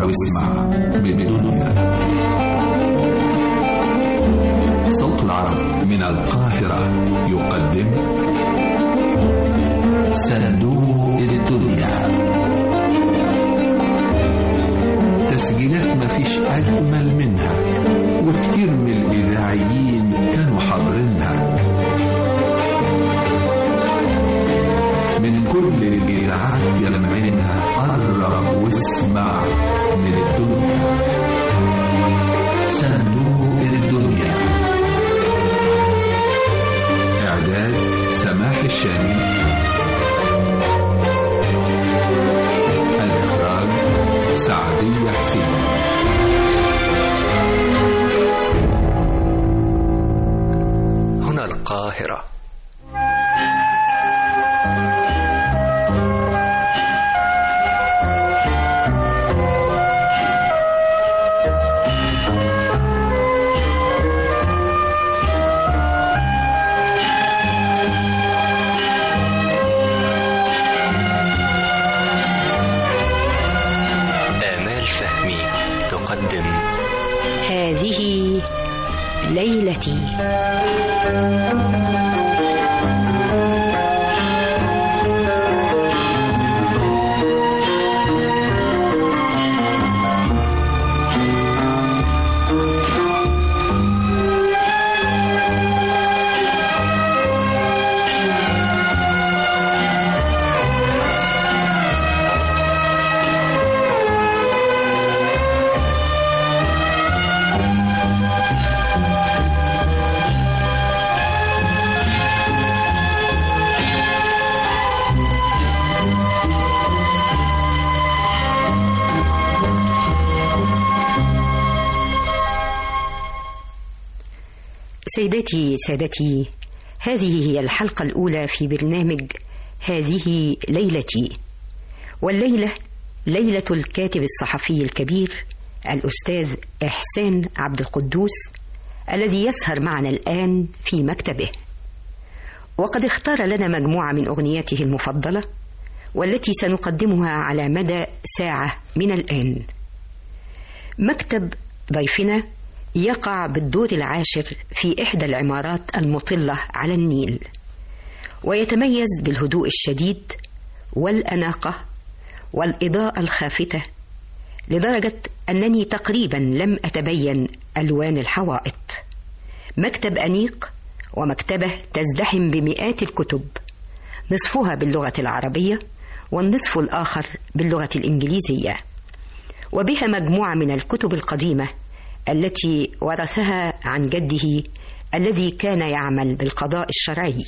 واسمع من دنيا صوت العرب من القاهرة يقدم صندوق الدنيا تسجيلات مفيش أجمل منها وكتير من الإذاعيين كانوا حاضرينها من كل الإذاعات يلمعينها قرب واسمع من الدنيا صندوق الدنيا إعداد سماح الشامي الإخراج سعدية حسين هنا القاهرة آمال فهمي تقدم هذه ليلتي سيداتي سادتي هذه هي الحلقة الأولى في برنامج هذه ليلتي والليلة ليلة الكاتب الصحفي الكبير الأستاذ إحسان عبد القدوس الذي يسهر معنا الآن في مكتبه وقد اختار لنا مجموعة من أغنياته المفضلة والتي سنقدمها على مدى ساعة من الآن مكتب ضيفنا يقع بالدور العاشر في إحدى العمارات المطلة على النيل ويتميز بالهدوء الشديد والأناقة والإضاءة الخافتة لدرجة أنني تقريبا لم أتبين ألوان الحوائط مكتب أنيق ومكتبة تزدحم بمئات الكتب نصفها باللغة العربية والنصف الآخر باللغة الإنجليزية وبها مجموعة من الكتب القديمة التي ورثها عن جده الذي كان يعمل بالقضاء الشرعي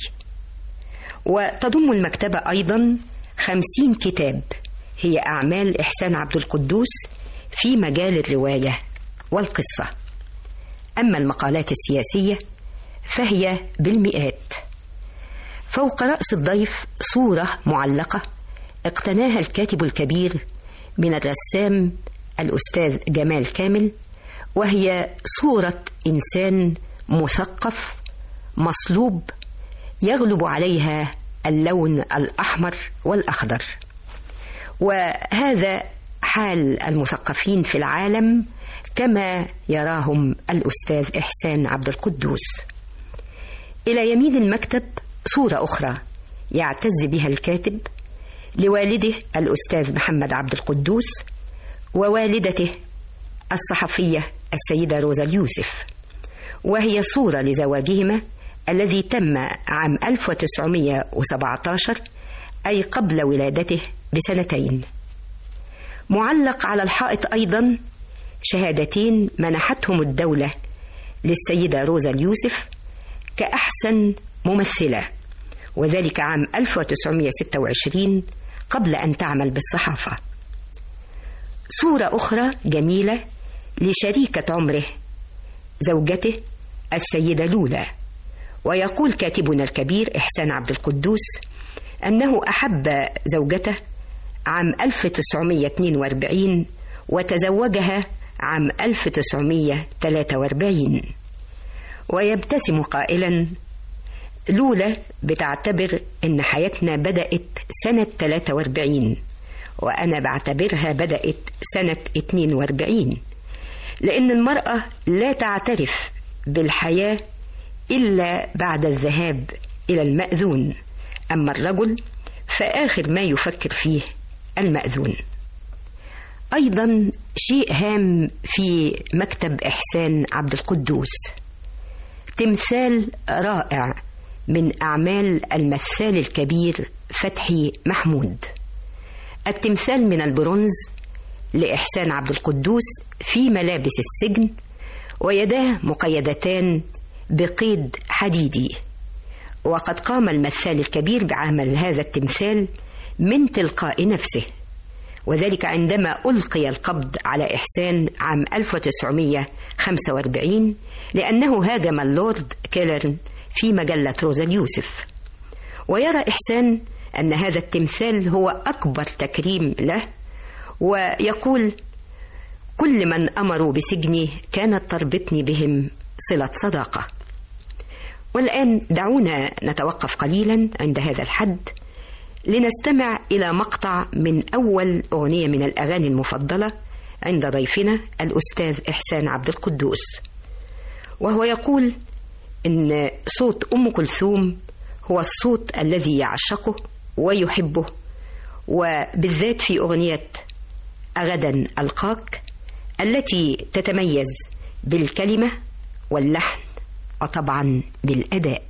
وتضم المكتبة أيضا خمسين كتاب هي أعمال إحسان عبد القدوس في مجال الرواية والقصة أما المقالات السياسية فهي بالمئات فوق رأس الضيف صورة معلقة اقتناها الكاتب الكبير من الرسام الأستاذ جمال كامل وهي صورة إنسان مثقف مصلوب يغلب عليها اللون الأحمر والأخضر وهذا حال المثقفين في العالم كما يراهم الأستاذ إحسان عبد القدوس إلى يمين المكتب صورة أخرى يعتز بها الكاتب لوالده الأستاذ محمد عبد القدوس ووالدته الصحفية السيدة روزا اليوسف وهي صورة لزواجهما الذي تم عام 1917 أي قبل ولادته بسنتين معلق على الحائط أيضا شهادتين منحتهم الدولة للسيدة روزا اليوسف كأحسن ممثلة وذلك عام 1926 قبل أن تعمل بالصحافة صورة أخرى جميلة لشريكة عمره زوجته السيدة لولا ويقول كاتبنا الكبير إحسان عبد القدوس أنه أحب زوجته عام 1942 وتزوجها عام 1943 ويبتسم قائلا لولا بتعتبر إن حياتنا بدأت سنة 43 وأنا بعتبرها بدأت سنة 42 لأن المرأة لا تعترف بالحياة إلا بعد الذهاب إلى المأذون أما الرجل فآخر ما يفكر فيه المأذون أيضا شيء هام في مكتب إحسان عبد القدوس تمثال رائع من أعمال المثال الكبير فتحي محمود التمثال من البرونز لإحسان عبد القدوس في ملابس السجن ويداه مقيدتان بقيد حديدي وقد قام المثال الكبير بعمل هذا التمثال من تلقاء نفسه وذلك عندما ألقي القبض على إحسان عام 1945 لأنه هاجم اللورد كيلرن في مجلة روزا اليوسف ويرى إحسان أن هذا التمثال هو أكبر تكريم له ويقول كل من أمروا بسجني كانت تربطني بهم صلة صداقة والآن دعونا نتوقف قليلا عند هذا الحد لنستمع إلى مقطع من أول أغنية من الأغاني المفضلة عند ضيفنا الأستاذ إحسان عبد القدوس وهو يقول إن صوت أم كلثوم هو الصوت الذي يعشقه ويحبه وبالذات في أغنية أغدا ألقاك التي تتميز بالكلمة واللحن وطبعا بالأداء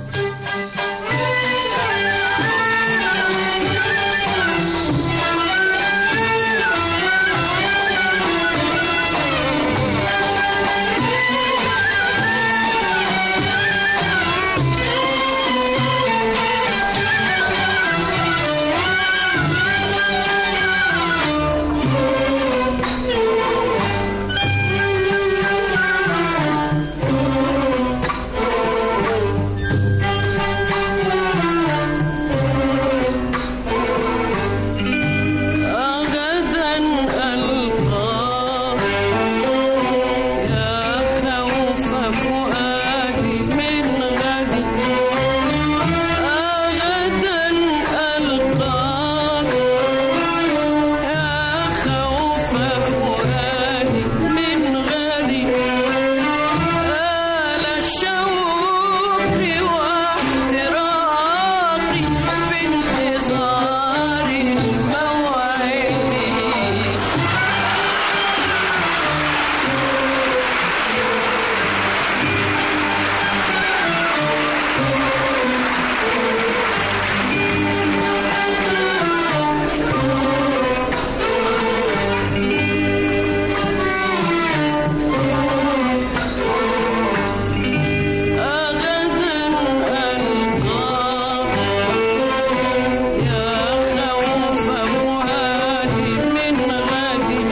غدا ألقاك يا خوف فؤادي من غدي غدا ألقاك يا خوف فؤادي من غدي آل الشوق واحتراقي في انتظار موعدي غدا ألقاك يا خوف فؤادي من غدي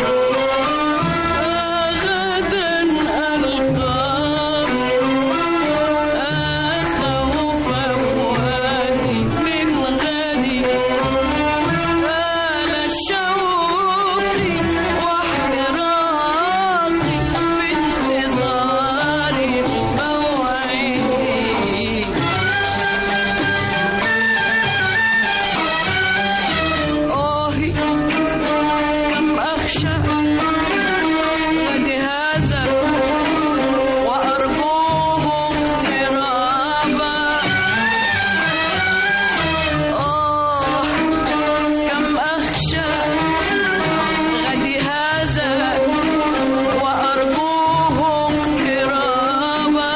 غدا ألقاك خوف فؤادي من غدي آل الشوق واحتراقي في انتظار موعدي آهي كم أخشى ودهازا وأرجوه اقترابا آه كم أخشى غدي هذا وأرجوه اقترابا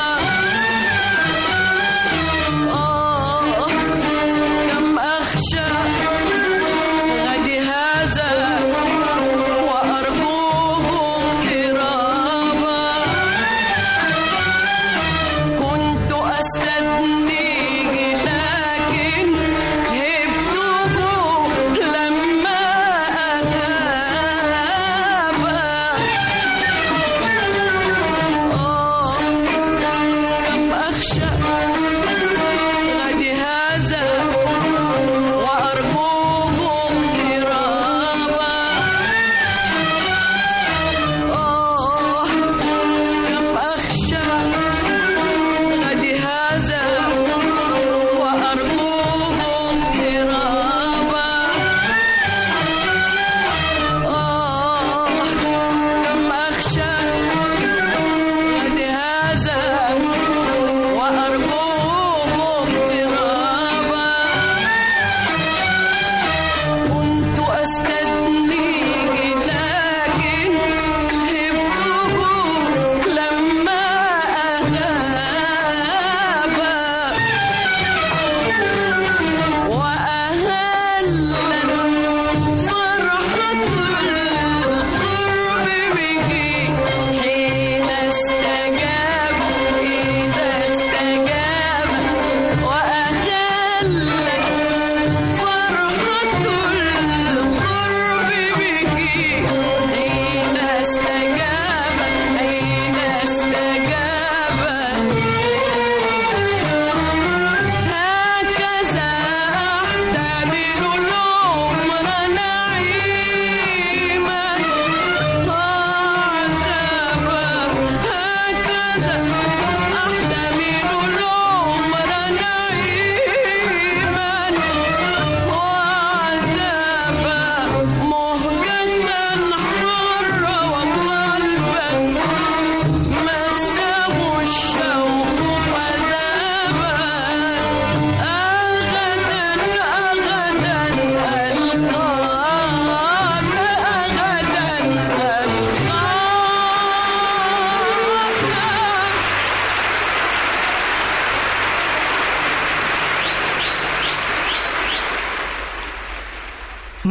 آه كم أخشى غدي هذا وأرجوه اقترابا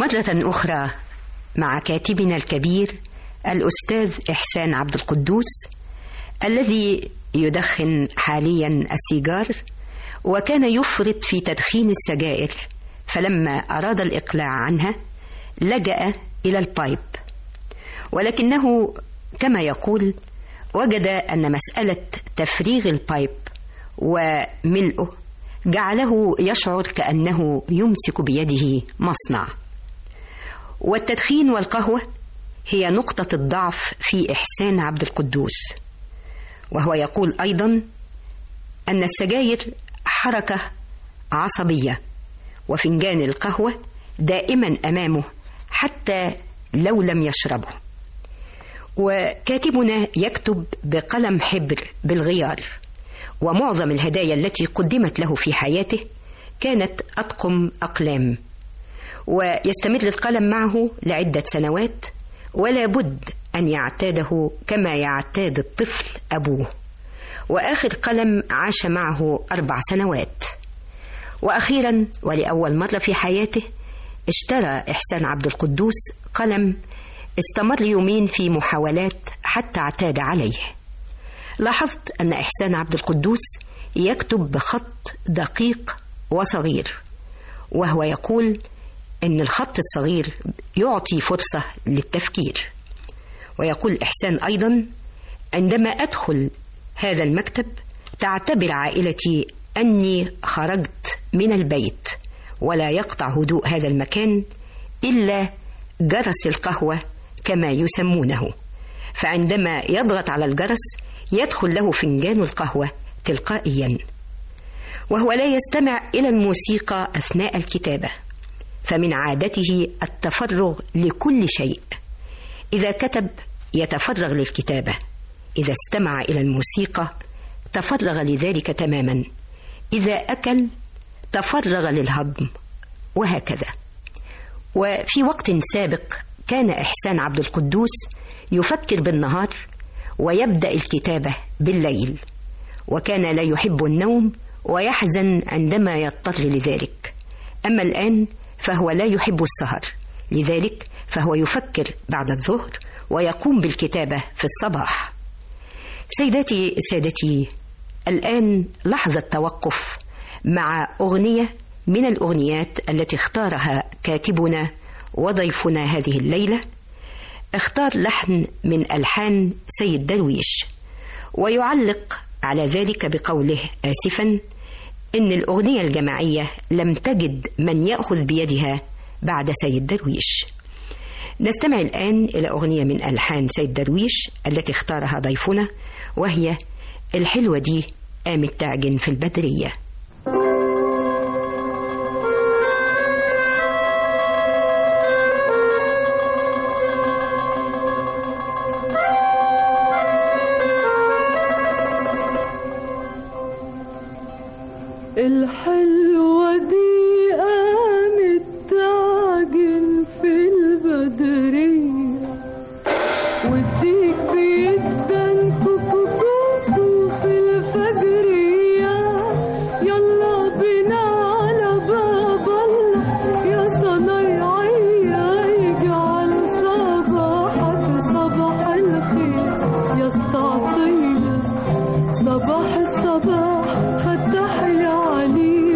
ومرة أخرى مع كاتبنا الكبير الأستاذ إحسان عبد القدوس الذي يدخن حاليا السيجار وكان يفرط في تدخين السجائر فلما أراد الإقلاع عنها لجأ إلى البايب ولكنه كما يقول وجد أن مسألة تفريغ البايب وملئه جعله يشعر كأنه يمسك بيده مصنع والتدخين والقهوة هي نقطة الضعف في إحسان عبد القدوس وهو يقول أيضا أن السجاير حركة عصبية وفنجان القهوة دائما أمامه حتى لو لم يشربه وكاتبنا يكتب بقلم حبر بالغيار ومعظم الهدايا التي قدمت له في حياته كانت أطقم أقلام ويستمر القلم معه لعدة سنوات ولا بد أن يعتاده كما يعتاد الطفل أبوه وآخر قلم عاش معه أربع سنوات وأخيرا ولأول مرة في حياته اشترى إحسان عبد القدوس قلم استمر يومين في محاولات حتى اعتاد عليه لاحظت أن إحسان عبد القدوس يكتب بخط دقيق وصغير وهو يقول إن الخط الصغير يعطي فرصة للتفكير ويقول إحسان أيضا عندما أدخل هذا المكتب تعتبر عائلتي أني خرجت من البيت ولا يقطع هدوء هذا المكان إلا جرس القهوة كما يسمونه فعندما يضغط على الجرس يدخل له فنجان القهوة تلقائيا وهو لا يستمع إلى الموسيقى أثناء الكتابة فمن عادته التفرغ لكل شيء إذا كتب يتفرغ للكتابة إذا استمع إلى الموسيقى تفرغ لذلك تماما إذا أكل تفرغ للهضم وهكذا وفي وقت سابق كان إحسان عبد القدوس يفكر بالنهار ويبدأ الكتابة بالليل وكان لا يحب النوم ويحزن عندما يضطر لذلك أما الآن فهو لا يحب السهر لذلك فهو يفكر بعد الظهر ويقوم بالكتابة في الصباح سيداتي سادتي الآن لحظة توقف مع أغنية من الأغنيات التي اختارها كاتبنا وضيفنا هذه الليلة اختار لحن من ألحان سيد درويش ويعلق على ذلك بقوله آسفا إن الأغنية الجماعية لم تجد من يأخذ بيدها بعد سيد درويش نستمع الآن إلى أغنية من ألحان سيد درويش التي اختارها ضيفنا وهي الحلوة دي قامت تعجن في البدرية الحلوة دي قامت تعجن في البدرية والديك بيدن كوكو كوكو في الفجرية يلا بينا على باب الله يا صنايعية يجعل صباحك صباح الخير يا استعطينا صباح الصباح فتح يا علي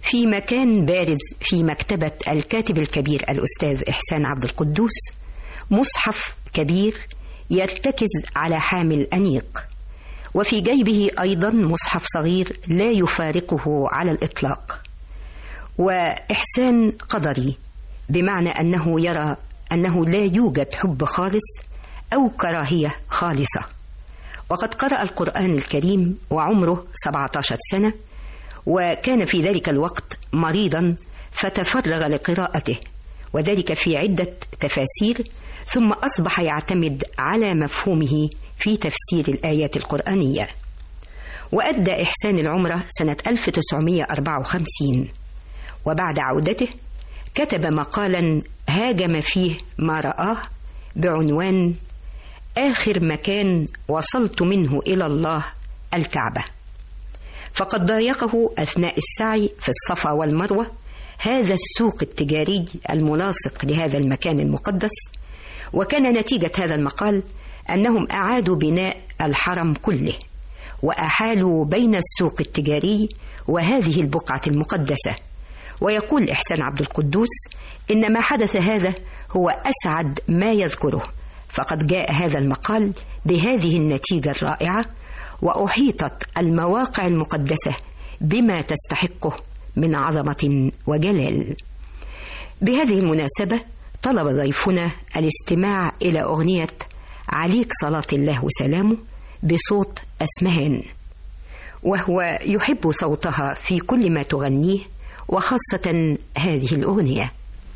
في مكان بارز في مكتبة الكاتب الكبير الأستاذ إحسان عبد القدوس مصحف كبير يرتكز على حامل أنيق وفي جيبه أيضا مصحف صغير لا يفارقه على الإطلاق وإحسان قدري بمعنى أنه يرى أنه لا يوجد حب خالص أو كراهية خالصة وقد قرأ القرآن الكريم وعمره 17 سنة وكان في ذلك الوقت مريضا فتفرغ لقراءته وذلك في عدة تفاسير ثم أصبح يعتمد على مفهومه في تفسير الآيات القرآنية وأدى إحسان العمرة سنة 1954 وبعد عودته كتب مقالا هاجم فيه ما رآه بعنوان آخر مكان وصلت منه إلى الله الكعبة فقد ضايقه أثناء السعي في الصفا والمروة هذا السوق التجاري الملاصق لهذا المكان المقدس وكان نتيجة هذا المقال أنهم أعادوا بناء الحرم كله وأحالوا بين السوق التجاري وهذه البقعة المقدسة ويقول إحسان عبد القدوس إن ما حدث هذا هو أسعد ما يذكره فقد جاء هذا المقال بهذه النتيجة الرائعة وأحيطت المواقع المقدسة بما تستحقه من عظمة وجلال. بهذه المناسبة طلب ضيفنا الاستماع إلى أغنية عليك صلاة الله وسلامه بصوت أسمهان وهو يحب صوتها في كل ما تغنيه وخاصة هذه الأغنية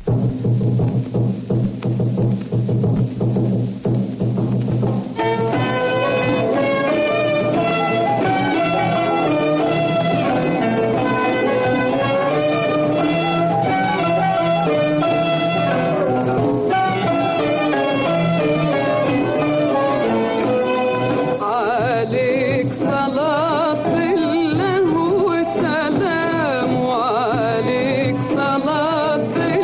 عليك صلاة الله وسلام عليك صلاة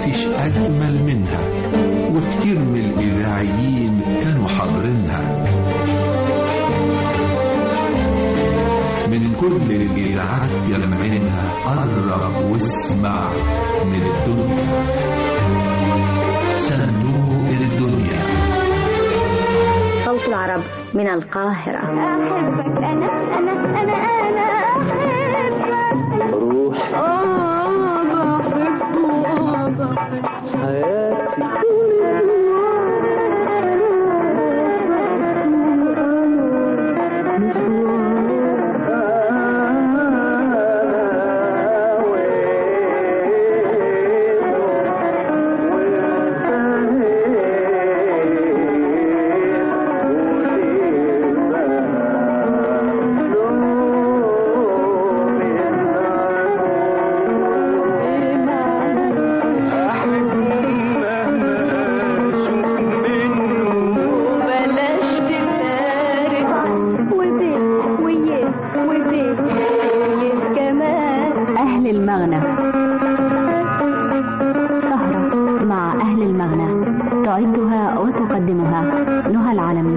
مفيش أجمل منها وكتير من الإذاعيين كانوا حاضرينها من كل الإذاعات يلمعينها قرب واسمع من الدنيا صندوق الدنيا صوت العرب من القاهرة أحبك أنا أنا أنا أنا أحبك روح آه بحبه آه بحبه حياتي بلاش تفارق وبيت ويه وبيت ويه كمان أهل المغنى سهرة مع أهل المغنى تعدها وتقدمها نهى العالمي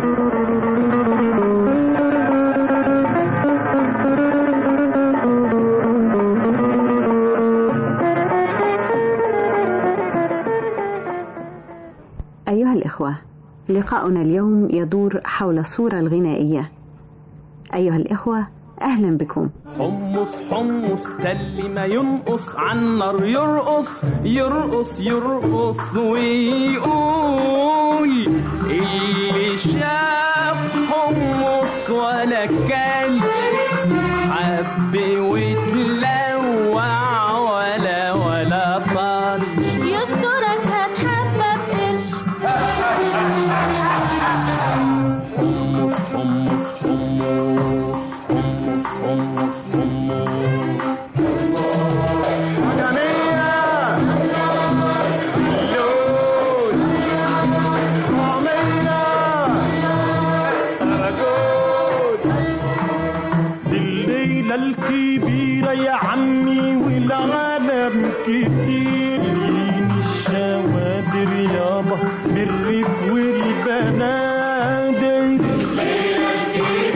أيها الإخوة لقاؤنا اليوم يدور حول الصورة الغنائية أيها الإخوة أهلا بكم حمص حمص تل ما ينقص عالنار يرقص يرقص يرقص ويقول اللي شاف حمص ولا كل حب وتلوع ولا ولا طال يذكرك هتحبب قرش حمص حمص حمص حمص حمص حمص الليلة الكبيرة يا عمي والعالم كتير لين الشوادر يابا بالريف والبنادق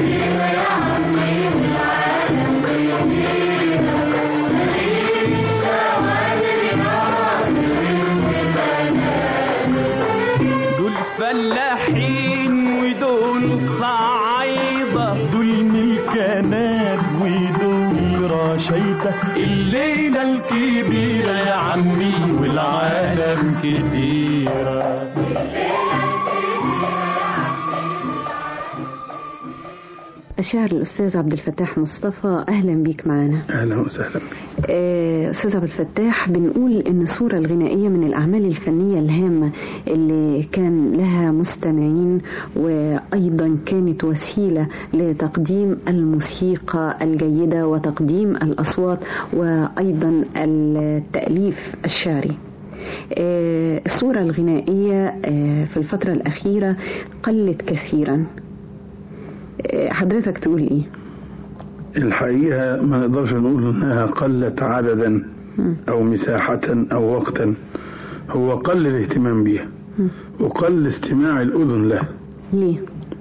دول فلاحين ودول صعايدة دول ملكانات ودول رشايدة الليلة الكبيرة يا عمي والعالم كتيرة الشاعر الأستاذ عبد الفتاح مصطفى أهلا بيك معنا اهلا وسهلا آه، أستاذ عبد الفتاح بنقول إن الصورة الغنائية من الأعمال الفنية الهامة اللي كان لها مستمعين وأيضا كانت وسيلة لتقديم الموسيقى الجيدة وتقديم الأصوات وأيضا التأليف الشعري آه، الصورة الغنائية آه، في الفترة الأخيرة قلت كثيرا آه، حضرتك تقول إيه؟ الحقيقة ما نقدرش نقول انها قلت عددا او مساحة او وقتا هو قل الاهتمام بها وقل استماع الاذن له ليه؟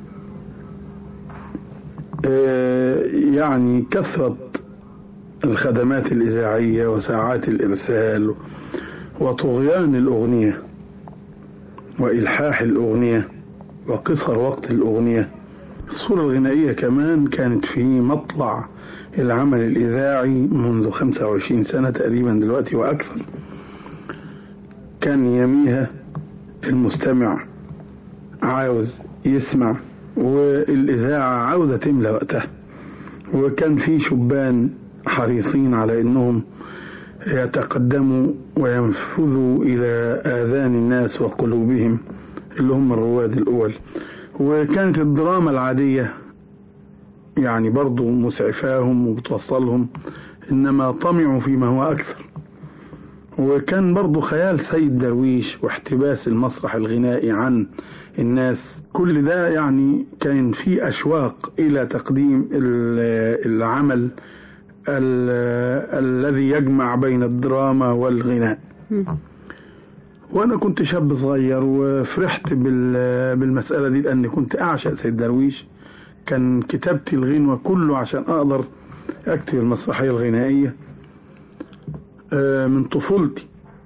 آه، يعني كثرة الخدمات الإذاعية وساعات الإرسال وطغيان الأغنية وإلحاح الأغنية وقصر وقت الأغنية الصورة الغنائية كمان كانت في مطلع العمل الإذاعي منذ 25 سنة تقريبا دلوقتي وأكثر كان يميها المستمع عاوز يسمع والإذاعة عاوزة تملى وقتها وكان في شبان حريصين على أنهم يتقدموا وينفذوا إلى آذان الناس وقلوبهم اللي هم الرواد الأول وكانت الدراما العادية يعني برضو مسعفاهم وبتوصلهم إنما طمعوا فيما هو أكثر وكان برضو خيال سيد درويش واحتباس المسرح الغنائي عن الناس كل ده يعني كان في أشواق إلى تقديم ال- العمل ال- الذي يجمع بين الدراما والغناء وانا كنت شاب صغير وفرحت بال- بالمساله دي لاني كنت اعشق سيد درويش كان كتابتي الغنوه كله عشان اقدر اكتب المسرحيه الغنائيه آه، من طفولتي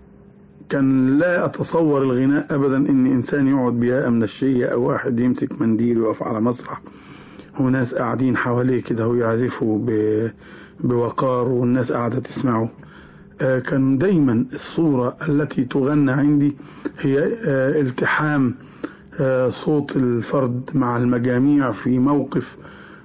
كان لا اتصور الغناء ابدا ان انسان يقعد بياء من الشيء او واحد يمسك منديل ويقف على مسرح وناس قاعدين حواليه كده ويعزفوا ب- بوقار والناس قاعده تسمعه آه، كان دايما الصورة التي تغنى عندي هي آه، التحام آه، صوت الفرد مع المجاميع في موقف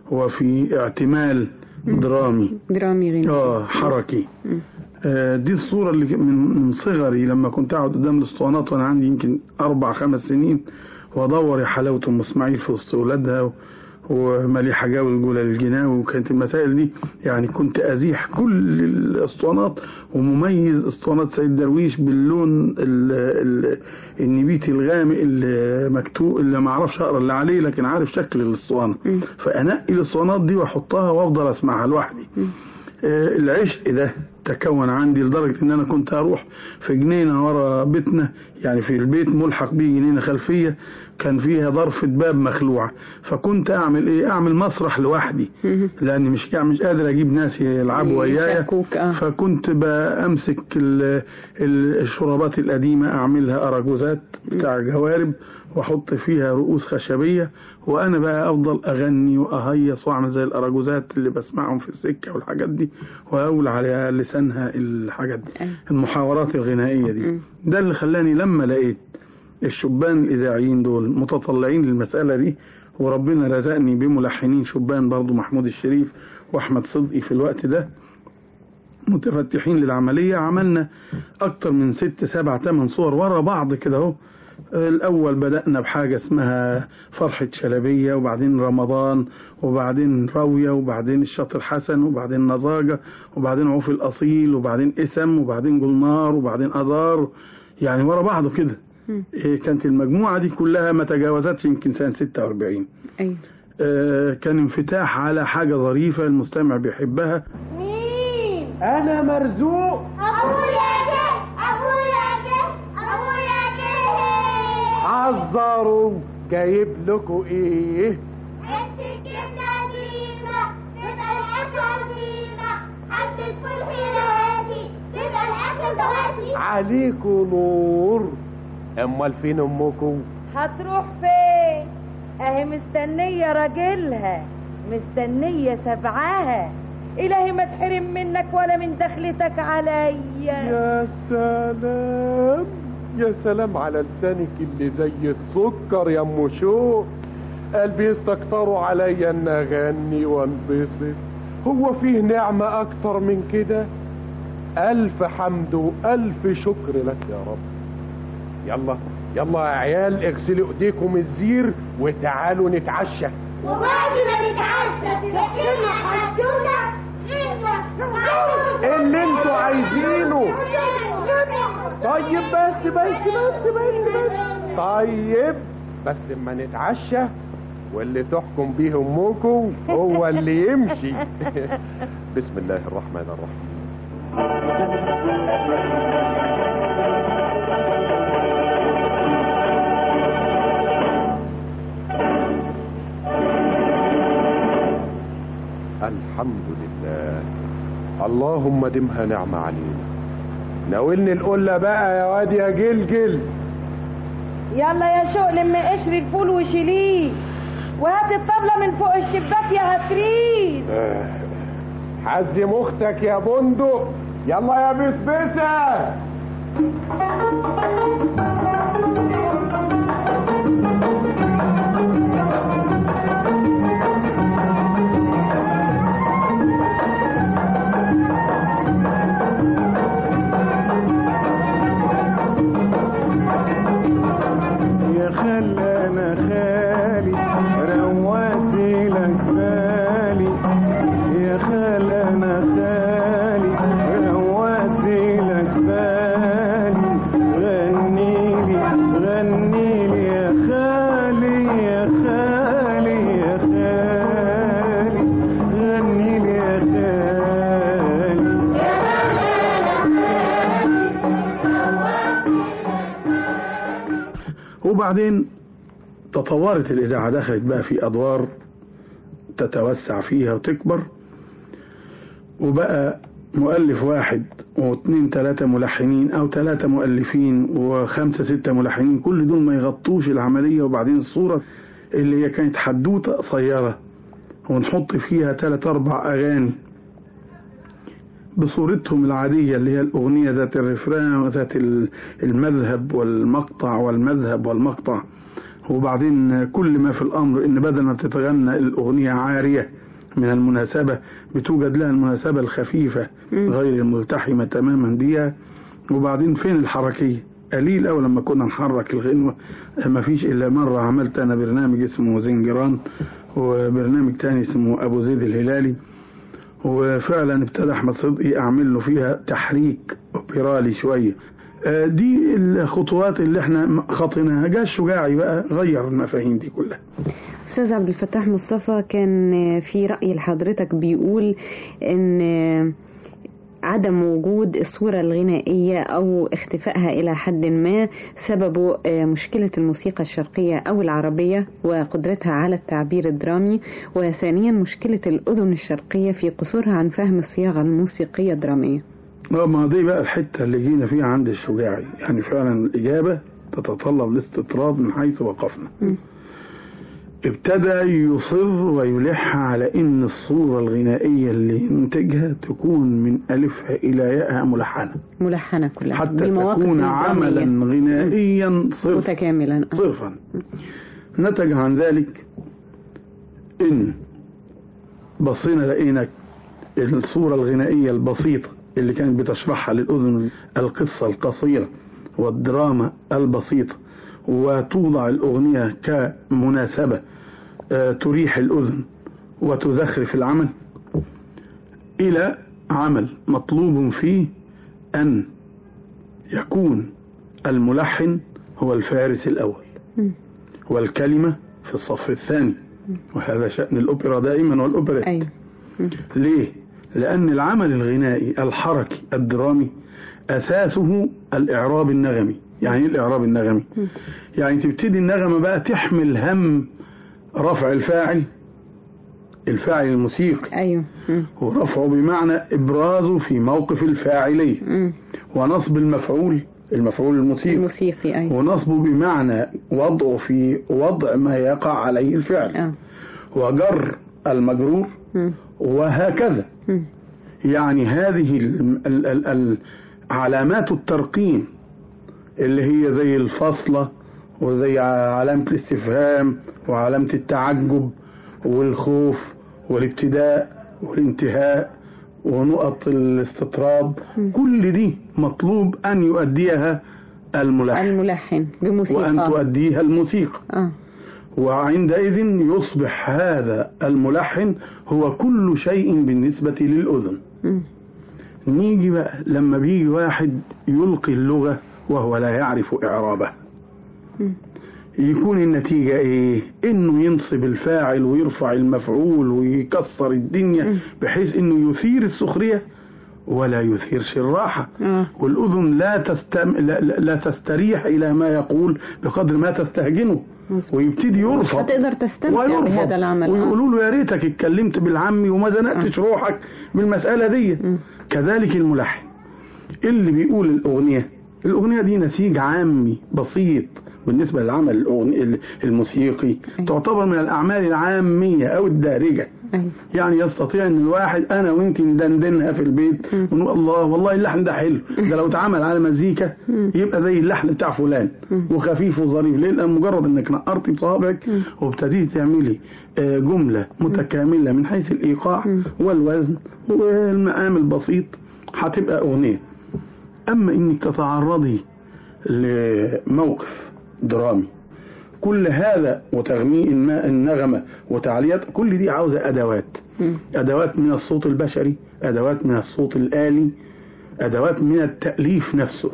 وفي اعتمال درامي درامي غنائي اه حركي آه، دي الصورة اللي من من صغري لما كنت أقعد قدام الأسطوانات وأنا عندي يمكن أربع خمس سنين وأدور يا حلاوة أم إسماعيل في وسط أولادها و- ومليحة جاوي الجولة الجناوي وكانت المسائل دي يعني كنت أزيح كل الأسطوانات ومميز أسطوانات سيد درويش باللون ال ال النبيتي الغامق اللي مكتوب اللي ما أعرفش أقرأ اللي عليه لكن عارف شكل الأسطوانة فأنقي الأسطوانات دي وأحطها وأفضل أسمعها لوحدي آه، العشق ده تكون عندي لدرجة ان انا كنت اروح في جنينة ورا بيتنا يعني في البيت ملحق بيه جنينة خلفية كان فيها ضرفة باب مخلوعة فكنت اعمل ايه اعمل مسرح لوحدي لاني مش مش قادر اجيب ناس يلعبوا ويايا يشاركوك، آه. فكنت بامسك ال- ال- الشرابات القديمة اعملها اراجوزات بتاع جوارب واحط فيها رؤوس خشبية وانا بقى افضل اغني واهيص واعمل زي الاراجوزات اللي بسمعهم في السكة والحاجات دي واقول على لسانها الحاجات دي المحاورات الغنائية دي ده اللي خلاني لما لقيت الشبان الاذاعيين دول متطلعين للمسألة دي وربنا رزقني بملحنين شبان برضو محمود الشريف واحمد صدقي في الوقت ده متفتحين للعملية عملنا أكتر من ست سبع تمن صور ورا بعض كده أهو الأول بدأنا بحاجة اسمها فرحة شلبية وبعدين رمضان وبعدين راوية وبعدين الشاطر حسن وبعدين نزاجة وبعدين عوف الأصيل وبعدين اسم وبعدين جلنار وبعدين أزار يعني ورا بعضه كده إيه، كانت المجموعة دي كلها ما تجاوزتش يمكن سنة 46 ايوه آه، كان انفتاح على حاجة ظريفة المستمع بيحبها مين؟ انا مرزوق أبويا جه أبويا جه أبويا جه حذروا جايب لكم ايه حتة جبنة قديمة تبقى الأكل عزيمة حبة فول حلواتي تبقى الأكل دواتي عليكم نور امال فين امكم هتروح فين اهي مستنية راجلها مستنية سبعاها إلهي ما تحرم منك ولا من دخلتك عليا يا سلام يا سلام على لسانك اللي زي السكر يا ام شوق قلبي يستكتروا عليا ان اغني وانبسط هو فيه نعمة اكتر من كده الف حمد والف شكر لك يا رب يلا يلا يا عيال اغسلوا ايديكم الزير وتعالوا نتعشى وبعد ما نتعشى تحكيلنا حدونا اللي انتوا عايزينه طيب بس بس بس بس بس طيب بس اما نتعشى واللي تحكم بيه امكم هو اللي يمشي بسم الله الرحمن الرحيم الحمد لله اللهم دمها نعمة علينا ناولني القلة بقى يا واد يا جلجل يلا يا شوق لم قشر الفول وشيليه وهات الطبلة من فوق الشباك يا هتريد آه، حزم اختك يا بندق يلا يا بسبسة يا خال انا خالي روقت لك بالي يا خال انا خالي روقت لك بالي غني وبعدين تطورت الإذاعة دخلت بقى في أدوار تتوسع فيها وتكبر وبقى مؤلف واحد واثنين ثلاثة ملحنين أو ثلاثة مؤلفين وخمسة ستة ملحنين كل دول ما يغطوش العملية وبعدين الصورة اللي هي كانت حدوتة قصيرة ونحط فيها ثلاث أربع أغاني بصورتهم العادية اللي هي الأغنية ذات الرفران وذات المذهب والمقطع والمذهب والمقطع وبعدين كل ما في الأمر إن بدل ما بتتغنى الأغنية عارية من المناسبة بتوجد لها المناسبة الخفيفة غير الملتحمة تماما بيها وبعدين فين الحركية قليل أوي لما كنا نحرك الغنوة ما فيش إلا مرة عملت أنا برنامج اسمه زنجران وبرنامج تاني اسمه أبو زيد الهلالي وفعلا ابتدى أحمد صدقي أعمل له فيها تحريك أوبرالي شوية دي الخطوات اللي احنا خطيناها جاء الشجاعي بقى غير المفاهيم دي كلها استاذ عبد الفتاح مصطفى كان في راي لحضرتك بيقول ان عدم وجود الصورة الغنائية أو اختفائها إلى حد ما سببه مشكلة الموسيقى الشرقية أو العربية وقدرتها على التعبير الدرامي وثانيا مشكلة الأذن الشرقية في قصورها عن فهم الصياغة الموسيقية الدرامية ما دي بقى الحتة اللي جينا فيها عند الشجاعي يعني فعلا الإجابة تتطلب الاستطراد من حيث وقفنا م. ابتدى يصر ويلح على ان الصورة الغنائية اللي ينتجها تكون من ألفها إلى ياءها ملحنة ملحنة كلها حتى تكون عملا غنائيا صرف متكاملا صرفا نتج عن ذلك إن بصينا لقينا الصورة الغنائية البسيطة اللي كانت بتشرحها للأذن القصة القصيرة والدراما البسيطة وتوضع الأغنية كمناسبة تريح الأذن وتزخرف العمل إلى عمل مطلوب فيه أن يكون الملحن هو الفارس الأول والكلمة في الصف الثاني وهذا شأن الأوبرا دائما والأوبريت أيوة. ليه؟ لأن العمل الغنائي الحركي الدرامي أساسه الإعراب النغمي يعني ايه الإعراب النغمي يعني تبتدي النغمة بقى تحمل هم رفع الفاعل الفاعل الموسيقي أيوه ورفعه بمعنى إبرازه في موقف الفاعلية م. ونصب المفعول المفعول الموسيقي الموسيقي أيوه ونصبه بمعنى وضعه في وضع ما يقع عليه الفعل أه. وجر المجرور م. وهكذا م. يعني هذه ال ال ال ال علامات الترقيم اللي هي زي الفاصلة وزي علامة الاستفهام وعلامة التعجب والخوف والابتداء والانتهاء ونقط الاستطراد كل دي مطلوب أن يؤديها الملحن الملحن بموسيقى وأن تؤديها الموسيقى آه. وعندئذ يصبح هذا الملحن هو كل شيء بالنسبة للأذن م. نيجي بقى لما بيجي واحد يلقي اللغة وهو لا يعرف إعرابها م. يكون النتيجة إيه؟ إنه ينصب الفاعل ويرفع المفعول ويكسر الدنيا م. بحيث إنه يثير السخرية ولا يثيرش الراحة آه. والأذن لا, تستم... لا, لا لا تستريح إلى ما يقول بقدر ما تستهجنه مظبوط. ويبتدي مش يرفض هتقدر تستمتع ويرفض بهذا العمل آه. ويقولوا له يا ريتك اتكلمت بالعامي وما زنقتش روحك بالمسألة دي م. كذلك الملحن اللي بيقول الأغنية الأغنية دي نسيج عامي بسيط بالنسبة للعمل الأغني الموسيقي تعتبر من الأعمال العامية أو الدارجة أيوة. يعني يستطيع ان الواحد انا وانت ندندنها في البيت ونقول الله والله اللحن ده حلو ده لو اتعمل على مزيكا يبقى زي اللحن بتاع فلان وخفيف وظريف ليه لان مجرد انك نقرتي بصوابعك وابتديتي تعملي آه، جمله متكامله من حيث الايقاع والوزن والمقام البسيط هتبقى اغنيه اما انك تتعرضي لموقف درامي كل هذا وتغميق النا- النغمة وتعليات كل دي عاوزة أدوات م. أدوات من الصوت البشري أدوات من الصوت الآلي أدوات من التأليف نفسه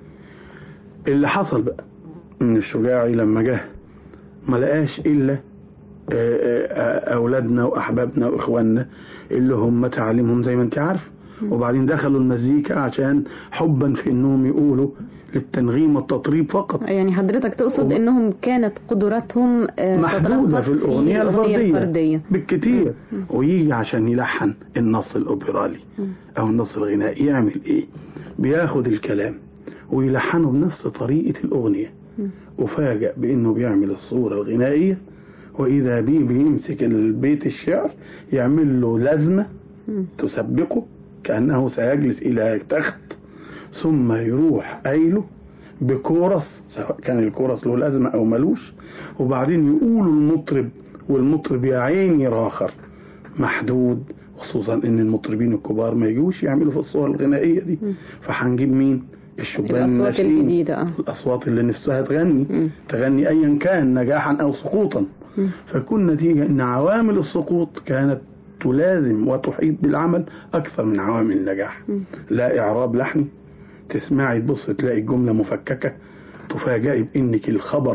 اللي حصل بقى إن الشجاعي لما جه ما لقاش إلا آه، آه، أولادنا وأحبابنا وإخواننا اللي هم تعليمهم زي ما أنت عارف وبعدين دخلوا المزيكا عشان حبا في انهم يقولوا للتنغيم والتطريب فقط يعني حضرتك تقصد انهم كانت قدراتهم آه، محدودة تتلخص في الأغنية الأغنية الفردية, الفردية بالكتير ويجي عشان يلحن النص الأوبرالي أو النص الغنائي يعمل إيه بياخد الكلام ويلحنه بنفس طريقة الأغنية وفاجأ بأنه بيعمل الصورة الغنائية وإذا بيه بيمسك البيت الشعر يعمل له لازمة تسبقه كأنه سيجلس إلى تخت ثم يروح قايله بكورس سواء كان الكورس له لازمة أو ملوش وبعدين يقول المطرب والمطرب يا عيني راخر محدود خصوصا ان المطربين الكبار ما يجوش يعملوا في الصور الغنائية دي فهنجيب مين الشبان الأصوات الناشئين الجديدة آه. الأصوات اللي نفسها تغني تغني أيا كان نجاحا أو سقوطا فكون نتيجة أن عوامل السقوط كانت تلازم وتحيط بالعمل أكثر من عوامل النجاح لا إعراب لحني تسمعي تبص تلاقي الجملة مفككة تفاجئي بإنك الخبر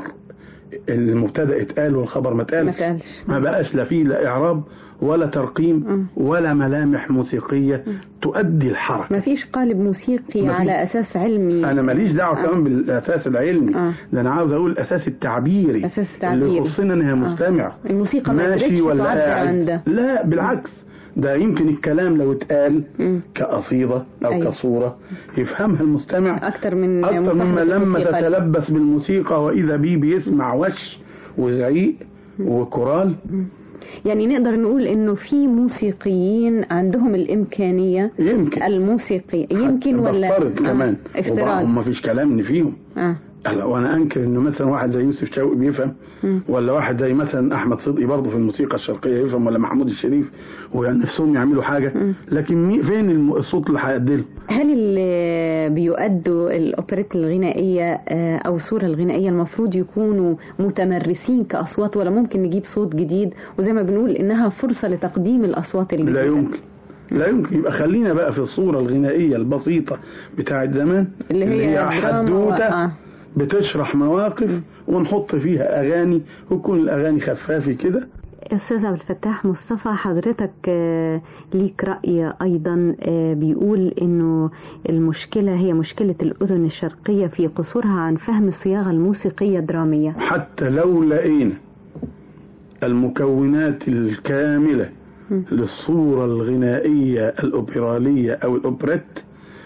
المبتدأ اتقال والخبر ما ما اتقالش تقالش ما بقاش لا فيه لا إعراب ولا ترقيم ولا ملامح موسيقية تؤدي الحركة ما فيش قالب موسيقي ما في- على أساس علمي انا ماليش دعوه آه. كمان بالاساس العلمي آه. ده انا عاوز اقول الاساس التعبيري أساس التعبيري. اللي يخصنا انها آه. مستمع الموسيقى ما قدرتش ماشي ولا تعبر قاعد عن ده لا بالعكس ده يمكن الكلام لو اتقال مم. كقصيده او أيوة. كصوره يفهمها المستمع أكتر من اكتر مصاحبة مما لما الموسيقى. تتلبس بالموسيقى واذا بيه بيسمع وش وزعيق وكورال يعني نقدر نقول انه في موسيقيين عندهم الامكانيه يمكن الموسيقيه يمكن ولا بفترض آه، كمان افتراض وما فيش كلام ان فيهم اه هلا وانا انكر انه مثلا واحد زي يوسف شوقي بيفهم مم. ولا واحد زي مثلا احمد صدقي برضه في الموسيقى الشرقيه يفهم ولا محمود الشريف ونفسهم يعملوا حاجه لكن مي- فين الم- الصوت اللي هيأدي هل اللي بيؤدوا الاوبريت الغنائيه آه، او الصوره الغنائيه المفروض يكونوا متمرسين كاصوات ولا ممكن نجيب صوت جديد وزي ما بنقول انها فرصه لتقديم الاصوات الجديده لا يمكن لا يمكن يبقى خلينا بقى في الصوره الغنائيه البسيطه بتاعت زمان اللي هي دراما حدوته آه. بتشرح مواقف ونحط فيها اغاني وتكون الاغاني خفافه كده أستاذ عبد الفتاح مصطفى حضرتك آه، ليك رأي أيضا آه، بيقول إنه المشكلة هي مشكلة الأذن الشرقية في قصورها عن فهم الصياغة الموسيقية الدرامية حتى لو لقينا المكونات الكاملة للصورة الغنائية الأوبرالية أو الأوبريت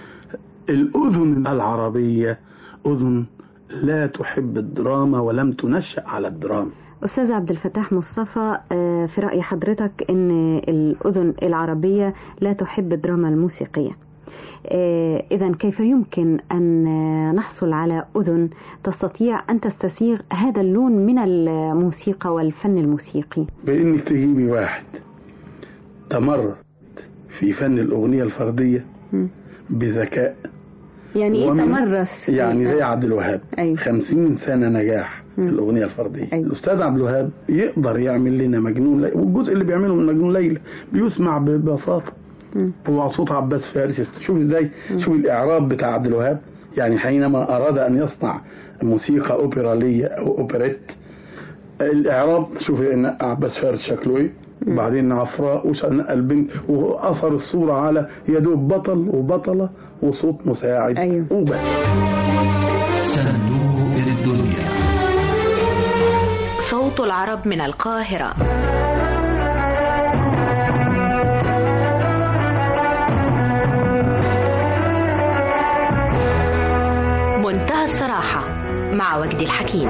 الأذن العربية أذن لا تحب الدراما ولم تنشأ على الدراما أستاذ عبد الفتاح مصطفى آه، في رأي حضرتك إن الأذن العربية لا تحب الدراما الموسيقية إذا كيف يمكن أن آه، نحصل على أذن تستطيع أن تستسيغ هذا اللون من الموسيقى والفن الموسيقي بإنك تجيبي واحد تمرد في فن الأغنية الفردية مم. بذكاء يعني إيه ومن- تمرس في- يعني زي عبد الوهاب أيوة. خمسين سنة نجاح في الأغنية الفردية الأستاذ عبد الوهاب يقدر يعمل لنا مجنون ليلى والجزء اللي بيعمله من مجنون ليلى بيسمع ببساطة هو صوت عباس فارس شوف ازاي شوف الإعراب بتاع عبد الوهاب يعني حينما أراد أن يصنع موسيقى أوبرالية أو أوبريت الإعراب شوف إن عباس فارس شكله إيه وبعدين عفراء وشنق البنت وأثر الصورة على يدوب بطل وبطلة وصوت مساعد أيوه. وبس صندوق الدنيا صوت العرب من القاهرة منتهى الصراحة مع وجدي الحكيم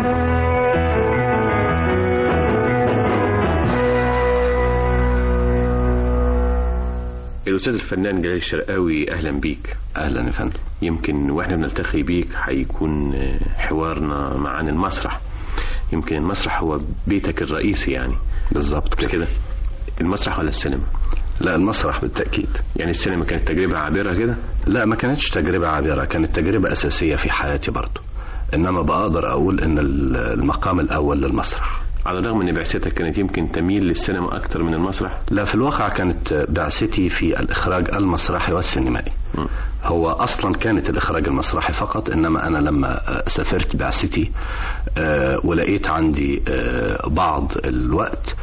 الأستاذ الفنان جلال الشرقاوي أهلا بيك أهلا يا فندم يمكن وإحنا بنلتقي بيك هيكون آه، حوارنا مع عن المسرح يمكن المسرح هو بيتك الرئيسي يعني بالظبط كده كده المسرح ولا السينما لا المسرح بالتأكيد يعني السينما كانت تجربة عابرة كده لا ما كانتش تجربة عابرة كانت تجربة أساسية في حياتي برضو إنما بقدر أقول إن ال- المقام الأول للمسرح على الرغم ان بعثتك كانت يمكن تميل للسينما اكتر من المسرح لا في الواقع كانت بعثتي في الإخراج المسرحي والسينمائي هو أصلا كانت الإخراج المسرحي فقط إنما أنا لما آه، سافرت بعثتي آه، ولقيت عندي آه، بعض الوقت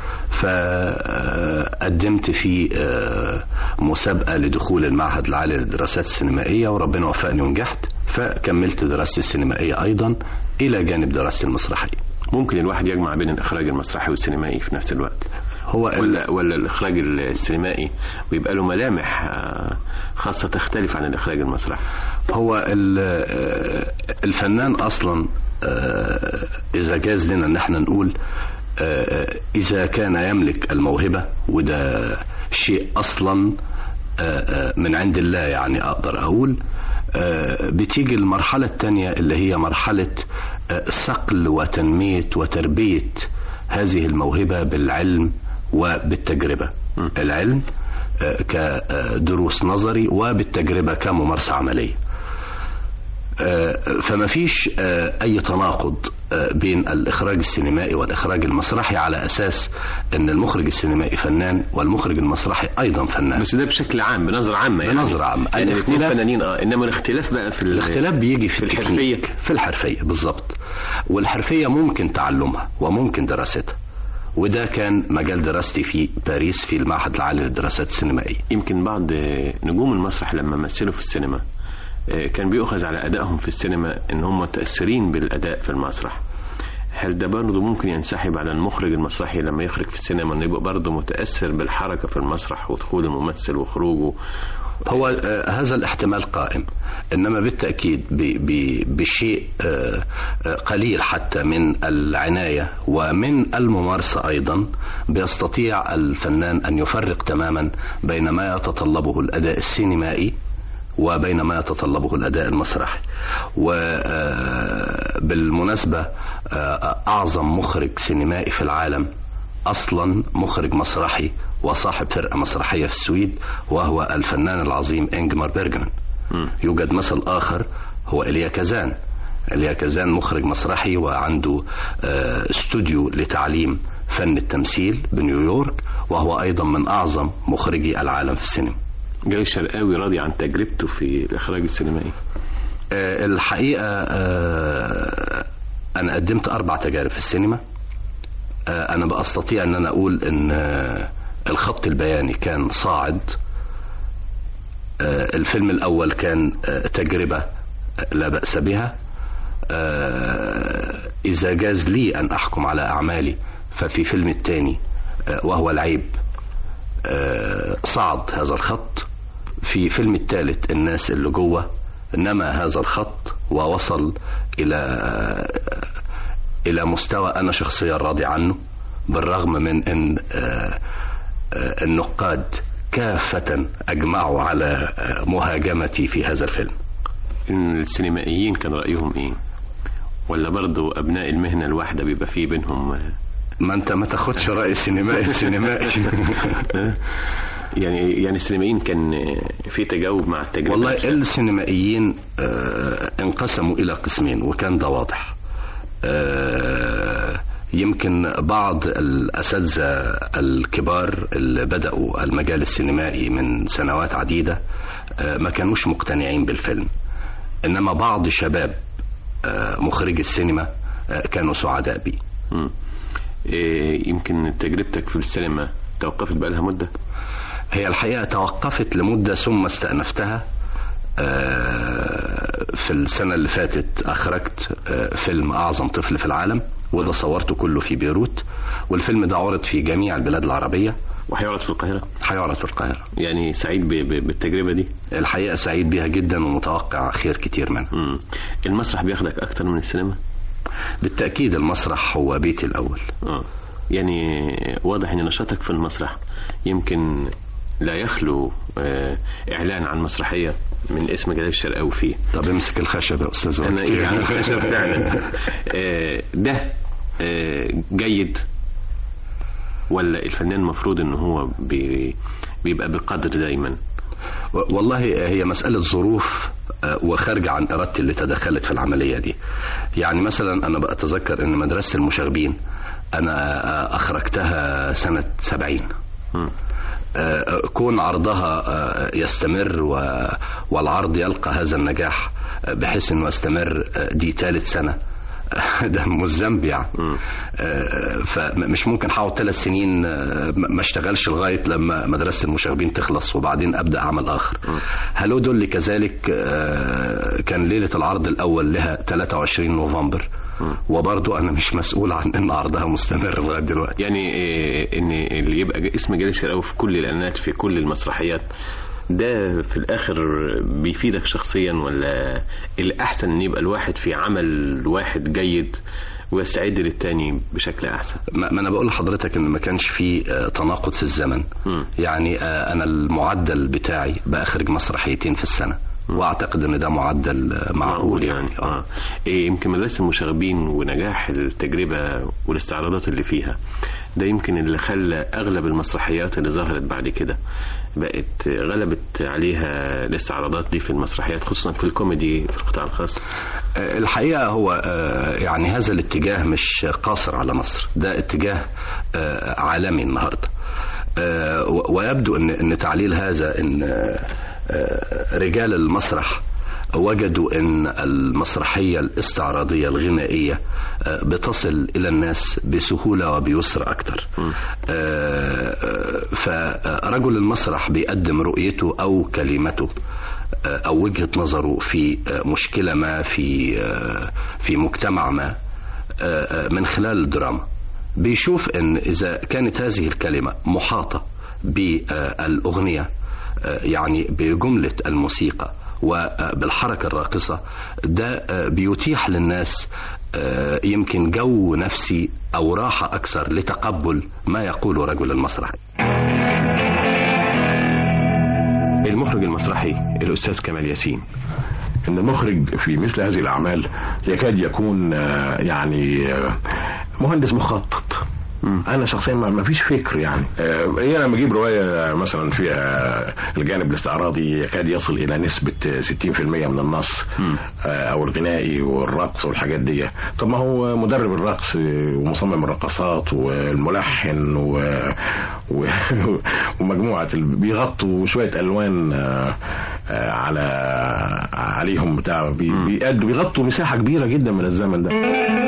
فقدمت في آه، مسابقة لدخول المعهد العالي للدراسات السينمائية وربنا وفقني ونجحت فكملت دراستي السينمائية أيضا إلى جانب دراستي المسرحية ممكن الواحد يجمع بين الاخراج المسرحي والسينمائي في نفس الوقت هو ولا ولا الاخراج السينمائي بيبقى له ملامح آه، خاصه تختلف عن الاخراج المسرحي هو ال- آه، الفنان اصلا آه، اذا جاز لنا ان احنا نقول آه، اذا كان يملك الموهبه وده شيء اصلا آه، آه، من عند الله يعني اقدر اقول آه، بتيجي المرحله الثانيه اللي هي مرحله آه، صقل وتنميه وتربيه هذه الموهبه بالعلم وبالتجربه العلم آه، كدروس نظري وبالتجربه كممارسه عمليه آه، فما فيش آه، اي تناقض آه، بين الاخراج السينمائي والاخراج المسرحي على اساس ان المخرج السينمائي فنان والمخرج المسرحي ايضا فنان بس ده بشكل عام بنظره عامه يعني بنظره عامه يعني الاثنين الاختلاف فنانين اه انما الاختلاف بقى في ال- الاختلاف بيجي في, في التكنيك، الحرفيه في الحرفيه بالظبط والحرفيه ممكن تعلمها وممكن دراستها وده كان مجال دراستي في باريس في المعهد العالي للدراسات السينمائيه يمكن بعض آه، نجوم المسرح لما مثلوا في السينما آه، كان بيؤخذ على ادائهم في السينما ان هم متاثرين بالاداء في المسرح هل ده برضه ممكن ينسحب على المخرج المسرحي لما يخرج في السينما انه يبقى برضه متاثر بالحركه في المسرح ودخول الممثل وخروجه هو آه، هذا الاحتمال قائم انما بالتاكيد ب- ب- بشيء آه، آه، قليل حتى من العنايه ومن الممارسه ايضا بيستطيع الفنان ان يفرق تماما بين ما يتطلبه الاداء السينمائي وبين ما يتطلبه الاداء المسرحي وبالمناسبه اعظم مخرج سينمائي في العالم اصلا مخرج مسرحي وصاحب فرقه مسرحيه في السويد وهو الفنان العظيم انجمار بيرجمان يوجد مثل اخر هو إليا كازان إليا كازان مخرج مسرحي وعنده آه، استوديو لتعليم فن التمثيل بنيويورك وهو ايضا من اعظم مخرجي العالم في السينما جاي الشرقاوي راضي عن تجربته في الاخراج السينمائي آه، الحقيقه آه، انا قدمت اربع تجارب في السينما آه، انا بستطيع ان انا اقول ان آه، الخط البياني كان صاعد آه، الفيلم الاول كان آه، تجربه آه، لا باس بها آه، اذا جاز لي ان احكم على اعمالي ففي فيلم الثاني وهو العيب آه، صعد هذا الخط في فيلم الثالث الناس اللي جوه نما هذا الخط ووصل الى الى مستوى انا شخصيا راضي عنه بالرغم من ان آه، آه، النقاد كافة أجمعوا على آه، مهاجمتي في هذا الفيلم إن السينمائيين كان رأيهم إيه ولا برضو أبناء المهنة الواحدة بيبقى فيه بينهم ما أنت ما تاخدش رأي السينمائي السينمائي يعني يعني السينمائيين كان في تجاوب مع التجربة والله نفسها. السينمائيين آه، انقسموا إلى قسمين وكان ده واضح آه، يمكن بعض الأساتذة الكبار اللي بدأوا المجال السينمائي من سنوات عديدة آه، ما كانوش مقتنعين بالفيلم إنما بعض شباب آه، مخرجي السينما آه، كانوا سعداء بيه مم. إيه، يمكن تجربتك في السينما توقفت بقى لها مدة هي الحقيقة توقفت لمدة ثم استأنفتها آه، في السنة اللي فاتت أخرجت آه، فيلم أعظم طفل في العالم وده صورته كله في بيروت والفيلم ده عرض في جميع البلاد العربية وهيعرض في القاهرة هيعرض في القاهرة يعني سعيد ب- ب- بالتجربة دي الحقيقة سعيد بيها جدا ومتوقع خير كتير منها مم. المسرح بياخدك أكتر من السينما بالتأكيد المسرح هو بيتي الأول آه. يعني واضح ان نشاطك في المسرح يمكن لا يخلو آه، اعلان عن مسرحيه من اسم جلال الشرقاوي فيه طب امسك الخشب يا استاذ انا وقتي. ايدي على الخشب فعلا آه، ده آه، جيد ولا الفنان المفروض ان هو بي- بيبقى بقدر دايما و- والله هي مسألة ظروف آه، وخارجة عن إرادتي اللي تدخلت في العملية دي يعني مثلا أنا بتذكر أن مدرسة المشاغبين أنا آه، أخرجتها سنة سبعين آه، كون عرضها آه، يستمر و- والعرض يلقى هذا النجاح آه، بحيث انه يستمر آه، دي ثالث سنه ده مش ذنب يعني آه، فمش ممكن هقعد ثلاث سنين آه، ما ما اشتغلش لغايه لما مدرسه المشاغبين تخلص وبعدين ابدا عمل اخر هلو دول كذلك آه، كان ليله العرض الاول لها 23 نوفمبر وبرضه انا مش مسؤول عن ان عرضها مستمر لغايه دلوقتي يعني إيه، ان اللي يبقى اسم جالي شرقاوي في كل الاعلانات في كل المسرحيات ده في الاخر بيفيدك شخصيا ولا الاحسن ان يبقى الواحد في عمل واحد جيد ويستعد للتاني بشكل احسن ما ما انا بقول لحضرتك ان ما كانش في آه، تناقض في الزمن يعني آه، انا المعدل بتاعي بخرج مسرحيتين في السنه واعتقد ان ده معدل آه، معقول يعني اه إيه يمكن مدرسه المشاغبين ونجاح التجربه والاستعراضات اللي فيها ده يمكن اللي خلى اغلب المسرحيات اللي ظهرت بعد كده بقت غلبت عليها الاستعراضات دي في المسرحيات خصوصا في الكوميدي في القطاع الخاص آه، الحقيقه هو آه، يعني هذا الاتجاه مش قاصر على مصر ده اتجاه آه، عالمي النهارده آه، و- ويبدو ان ان تعليل هذا ان آه، آه، رجال المسرح وجدوا ان المسرحيه الاستعراضيه الغنائيه آه، بتصل الى الناس بسهوله وبيسر اكتر آه، آه، فرجل المسرح بيقدم رؤيته او كلمته آه، او وجهه نظره في آه، مشكله ما في آه، في مجتمع ما آه، آه، من خلال الدراما بيشوف ان اذا كانت هذه الكلمه محاطه بالاغنيه آه، يعني بجمله الموسيقى وبالحركه الراقصه ده آه، بيتيح للناس آه، يمكن جو نفسي او راحه اكثر لتقبل ما يقوله رجل المسرح المخرج المسرحي الاستاذ كمال ياسين ان المخرج في مثل هذه الاعمال يكاد يكون آه، يعني آه، مهندس مخطط انا شخصيا ما ما فيش فكر يعني آه، ايه لما اجيب روايه مثلا فيها الجانب الاستعراضي يكاد يصل الى نسبه 60% من النص آه، او الغنائي والرقص والحاجات دي طب ما هو مدرب الرقص ومصمم الرقصات والملحن و... و... ومجموعه ال- بيغطوا شويه الوان آه، آه، على عليهم بتاع بي... بيأدوا بيغطوا مساحه كبيره جدا من الزمن ده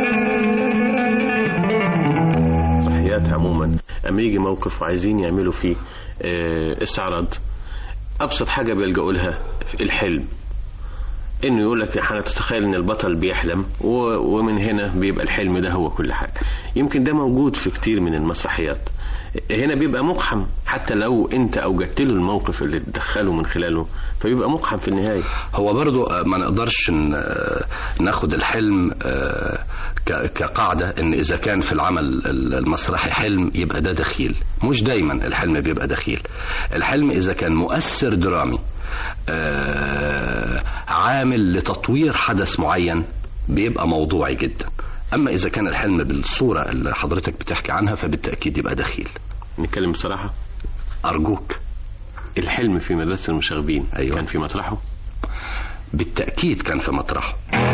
مسرحيات عموما اما يجي موقف وعايزين يعملوا فيه آه، استعراض ابسط حاجه بيلجأوا لها في الحلم انه يقول لك احنا تتخيل ان البطل بيحلم و- ومن هنا بيبقى الحلم ده هو كل حاجه يمكن ده موجود في كتير من المسرحيات هنا بيبقى مقحم حتى لو انت اوجدت له الموقف اللي تدخله من خلاله فبيبقى مقحم في النهايه هو برضو آه، ما نقدرش ن- آه، ناخد الحلم آه، ك- كقاعدة ان اذا كان في العمل ال- المسرحي حلم يبقى ده دخيل مش دايما الحلم بيبقى دخيل الحلم اذا كان مؤثر درامي آه، عامل لتطوير حدث معين بيبقى موضوعي جدا اما اذا كان الحلم بالصورة اللي حضرتك بتحكي عنها فبالتأكيد يبقى دخيل نتكلم بصراحه ارجوك الحلم في مدرسه المشاغبين أيوة. كان في مسرحه بالتأكيد كان في مطرحه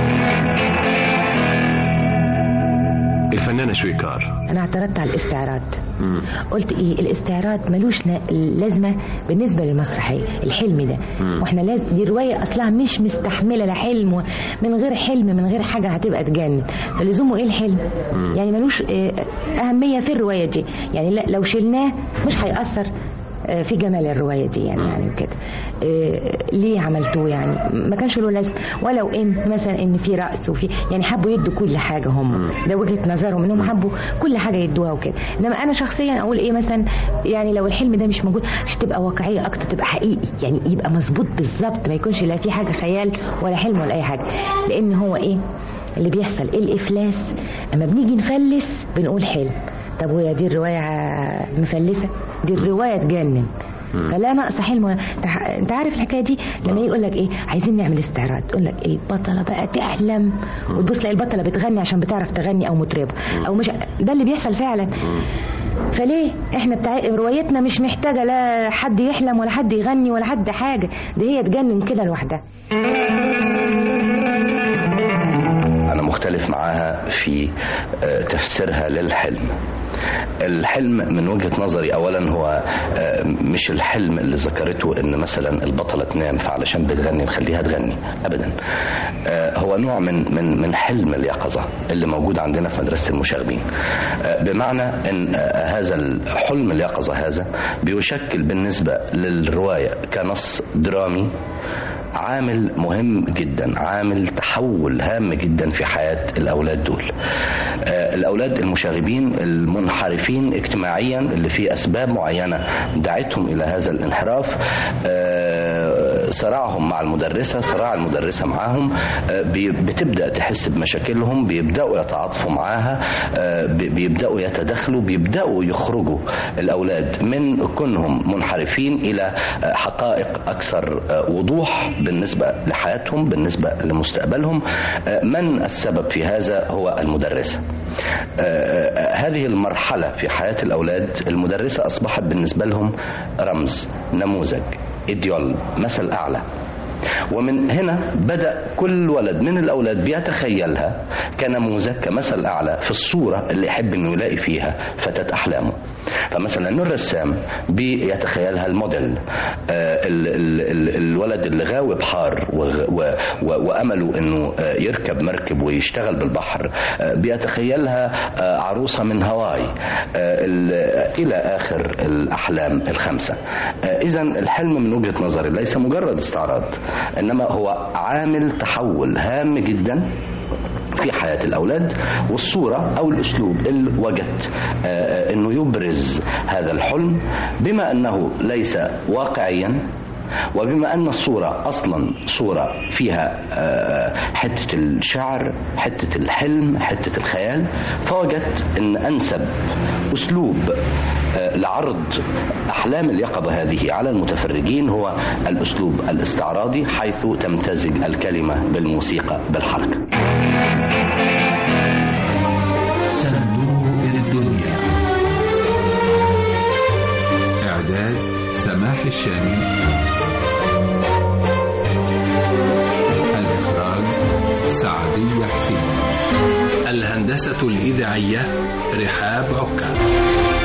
الفنانه شويكار انا اعترضت على الاستعراض قلت ايه الاستعراض ملوش نا- لازمه بالنسبه للمسرحيه الحلم ده مم. واحنا لازم دي روايه اصلها مش مستحمله لا حلم و- من غير حلم من غير حاجه هتبقى تجنن فلزومه ايه الحلم مم. يعني ملوش آه، اهميه في الروايه دي يعني لا- لو شلناه مش هيأثر آه، في جمال الرواية دي يعني يعني وكده آه، ليه عملتوه يعني ما كانش له لازمه ولو ان مثلا ان في رقص وفي يعني حبوا يدوا كل حاجه هم ده وجهه نظرهم انهم حبوا كل حاجه يدوها وكده انما انا شخصيا اقول ايه مثلا يعني لو الحلم ده مش موجود عشان تبقى واقعيه اكتر تبقى حقيقي يعني يبقى مظبوط بالظبط ما يكونش لا في حاجه خيال ولا حلم ولا اي حاجه لان هو ايه اللي بيحصل الافلاس اما بنيجي نفلس بنقول حلم طب وهي دي الروايه مفلسه دي الروايه تجنن فلا نقص حلم ولا تع- انت عارف الحكايه دي لما يقول لك ايه عايزين نعمل استعراض يقول لك البطله بقى تحلم وتبص تلاقي البطله بتغني عشان بتعرف تغني او مطربه او مش ده اللي بيحصل فعلا فليه احنا بتاع روايتنا مش محتاجه لا حد يحلم ولا حد يغني ولا حد حاجه دي هي تجنن كده لوحدها أنا مختلف معاها في آه، تفسيرها للحلم الحلم من وجهة نظري أولا هو آه، مش الحلم اللي ذكرته إن مثلا البطلة تنام فعلشان بتغني نخليها تغني أبدا آه، هو نوع من من من حلم اليقظة اللي موجود عندنا في مدرسة المشاغبين آه، بمعنى إن آه، هذا الحلم اليقظة هذا بيشكل بالنسبة للرواية كنص درامي عامل مهم جدا عامل تحول هام جدا في حياة الأولاد دول آه، الأولاد المشاغبين المنحرفين اجتماعيا اللي في أسباب معينة دعتهم إلى هذا الانحراف آه، صراعهم مع المدرسة صراع المدرسة معاهم آه، بي- بتبدأ تحس بمشاكلهم بيبدأوا يتعاطفوا معاها آه، بي- بيبدأوا يتدخلوا بيبدأوا يخرجوا الأولاد من كونهم منحرفين إلى آه، حقائق أكثر آه، وضوح بالنسبة لحياتهم بالنسبة لمستقبلهم آه، من السبب في هذا هو المدرسة آه، آه، هذه المرحلة في حياة الأولاد المدرسة أصبحت بالنسبة لهم رمز نموذج إيديول مثل أعلى ومن هنا بدأ كل ولد من الأولاد بيتخيلها كنموذج كمثل أعلى في الصورة اللي يحب أنه يلاقي فيها فتاة أحلامه فمثلا انه الرسام بيتخيلها الموديل آه، ال- ال- ال- الولد اللي غاوي بحار وغ- و- و- وامله انه آه، يركب مركب ويشتغل بالبحر آه، بيتخيلها آه، عروسه من هاواي آه، ال- الى اخر الاحلام الخمسه اذا الحلم من وجهه نظري ليس مجرد استعراض انما هو عامل تحول هام جدا في حياة الأولاد والصورة أو الأسلوب اللي وجدت آه، آه، أنه يبرز هذا الحلم بما أنه ليس واقعيا وبما أن الصورة أصلا صورة فيها آه، حتة الشعر حتة الحلم حتة الخيال فوجدت أن أنسب أسلوب آه، لعرض أحلام اليقظة هذه على المتفرجين هو الأسلوب الاستعراضي حيث تمتزج الكلمة بالموسيقى بالحركة صندوق الدنيا إعداد سماح الشامي الإخراج سعدية حسين الهندسة الإذاعية رحاب عكا